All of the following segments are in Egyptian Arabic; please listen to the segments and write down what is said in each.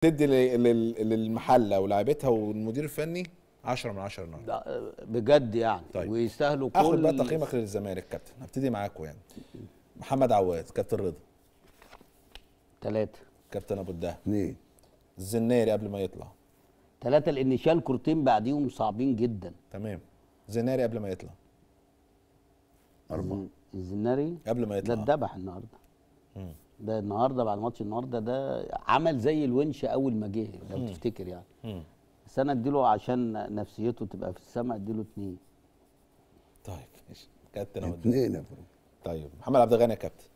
تدي لل- لل- للمحله ولاعيبتها والمدير الفني 10 من 10 النهارده ده بجد يعني طيب. ويستاهلوا كل اخد بقى تقييمك للزمالك كابتن هبتدي معاكم يعني محمد عواد كابتن رضا ثلاثة كابتن ابو الدهب اثنين الزناري قبل ما يطلع ثلاثة لأن شال كورتين بعديهم صعبين جدا تمام زناري قبل ما يطلع أربعة الزناري قبل ما ده يطلع اتذبح النهارده مم. ده النهارده بعد ماتش النهارده ده عمل زي الونش اول ما جه لو تفتكر يعني مم. بس انا اديله عشان نفسيته تبقى في السماء اديله اتنين طيب ماشي كابتن ابو الدهب اثنين يا فندم طيب محمد عبد الغني يا كابتن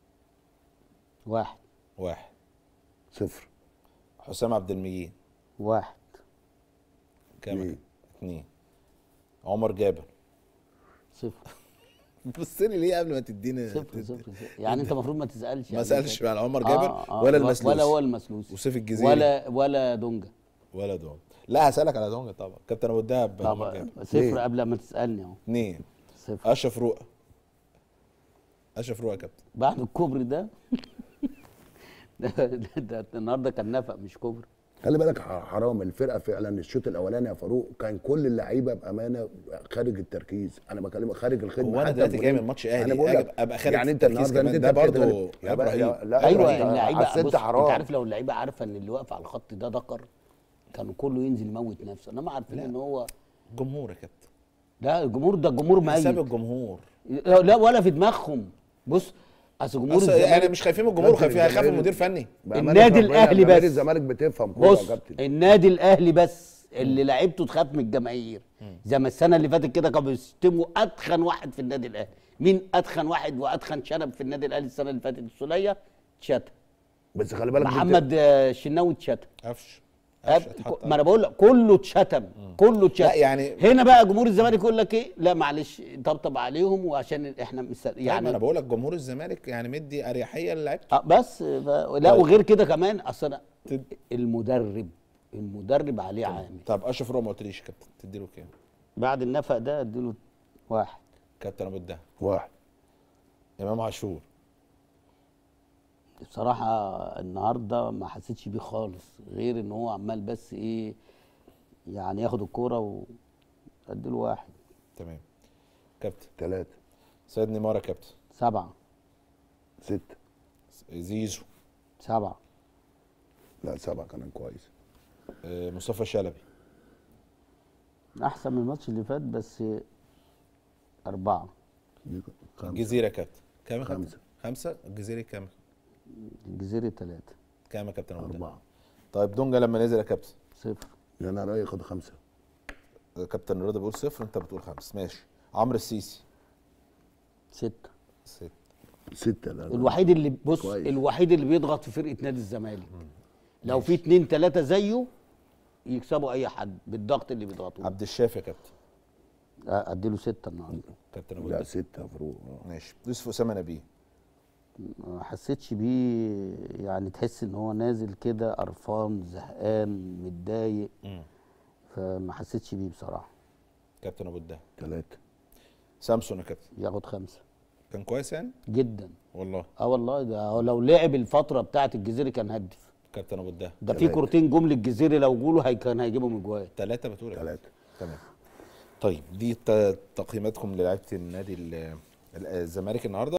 واحد واحد صفر حسام عبد المجيد واحد كام اتنين. اثنين عمر جابر صفر بص لي ليه قبل ما تديني صفر صفر, صفر. يعني انت المفروض ما تسالش ما يعني سالش كده. على عمر جابر آه، آه، ولا المسلوس ولا هو المسلوس وسيف الجزيري ولا ولا دونجا ولا دونج لا هسالك على دونج طبعا كابتن ابو الدهب عمر طبعا جابر صفر ليه؟ قبل ما تسالني اهو اثنين صفر اشرف رؤى اشرف رؤى يا كابتن بعد الكوبري ده ده, ده, ده النهارده كان نفق مش كوبري خلي بالك ح- حرام الفرقه فعلا الشوط الاولاني يا فاروق كان كل اللعيبه بامانه خارج التركيز انا بكلمك خارج الخدمه هو أنا حتى دلوقتي جاي المدير- من ماتش أهلي، انا بقول أجي لك أبقى خارج يعني انت التركيز النهارده كمان، انت ده برضه برضه يا إبراهيم. لا ايوه أنت اللعيبه حسيت بص انت حرام عارف لو اللعيبه عارفه ان اللي واقف على الخط ده دكر كانوا كله ينزل يموت نفسه انما عارفين ان هو جمهور يا كابتن لا الجمهور ده جمهور حساب ميت الجمهور لا لا ولا في دماغهم بص اصل جمهور أصل يعني الزمالك مش خايفين من الجمهور كابتن خايفين هيخافوا من الجماهير- مدير فني بأمانة النادي ربنا الأهلي جماهير بس. الزمالك بتفهم كوره يا بص كابتن النادي الاهلي بس اللي لعيبته تخاف من الجماهير زي ما السنه اللي فاتت كده كانوا بيشتموا اتخن واحد في النادي الاهلي مين اتخن واحد واتخن شنب في النادي الاهلي السنه اللي فاتت السوليه اتشتم بس خلي بالك محمد آه، الشناوي اتشتم قفش قفش اتحط أب- ما انا بقول لك كله اتشتم كله اتشتم لا يعني- هنا بقى جمهور الزمالك يقول لك ايه لا معلش طبطب عليهم وعشان احنا مستر... يعني يعني انا بقول لك جمهور الزمالك يعني مدي اريحيه للعيبته آه بس ف... لا طيب. وغير كده كمان اصل أنا تد- المدرب المدرب عليه عامل طب اشرف رؤى ما قلتليش يا كابتن تديله كام بعد النفق ده اديله واحد كابتن ابو الدهب واحد امام عاشور بصراحة النهاردة ما حسيتش بيه خالص غير ان هو عمال بس ايه يعني ياخد الكورة واديله واحد تمام كابتن ثلاثة سيد نيمار يا كابتن سبعة ستة زيزو سبعة لا سبعة كان كويس آه، مصطفى شلبي احسن من الماتش اللي فات بس اربعة خمسة الجزيره يا كابتن كام يا كابتن؟ خمسة. خمسه الجزيره كام الجزيرة ثلاثة كام يا كابتن ابو الدهب؟ أربعة طيب دونجا لما نزل يا كابتن صفر أنا رأيي خد خمسة كابتن رضا بيقول صفر انت بتقول خمس ماشي عمرو السيسي ستة ست ستة لا الوحيد اللي بص كويس. الوحيد اللي بيضغط في فرقة نادي الزمالك لو في اتنين تلاتة زيه يكسبوا اي حد بالضغط اللي بيضغطوه عبد الشافي يا كابتن اديله ستة النهارده كابتن ابو لا الدهب ستة فروق آه. ماشي يوسف اسامه نبيه ما حسيتش بيه يعني تحس ان هو نازل كده قرفان زهقان متضايق مم. فما حسيتش بيه بصراحه كابتن ابو الدهب ثلاثة سامسون يا كابتن ياخد خمسه كان كويس يعني جدا والله اه والله ده هو لو لعب الفتره بتاعه الجزيري كان هدف كابتن ابو الدهب ده في تلاتة. كورتين جم للجزيري لو جوله هي كان هيجيبهم اجوال ثلاثه بتقول يا كابتن؟ ثلاثة تمام طيب دي ت- تقييماتكم للعيبه النادي ال- ال- الزمالك النهارده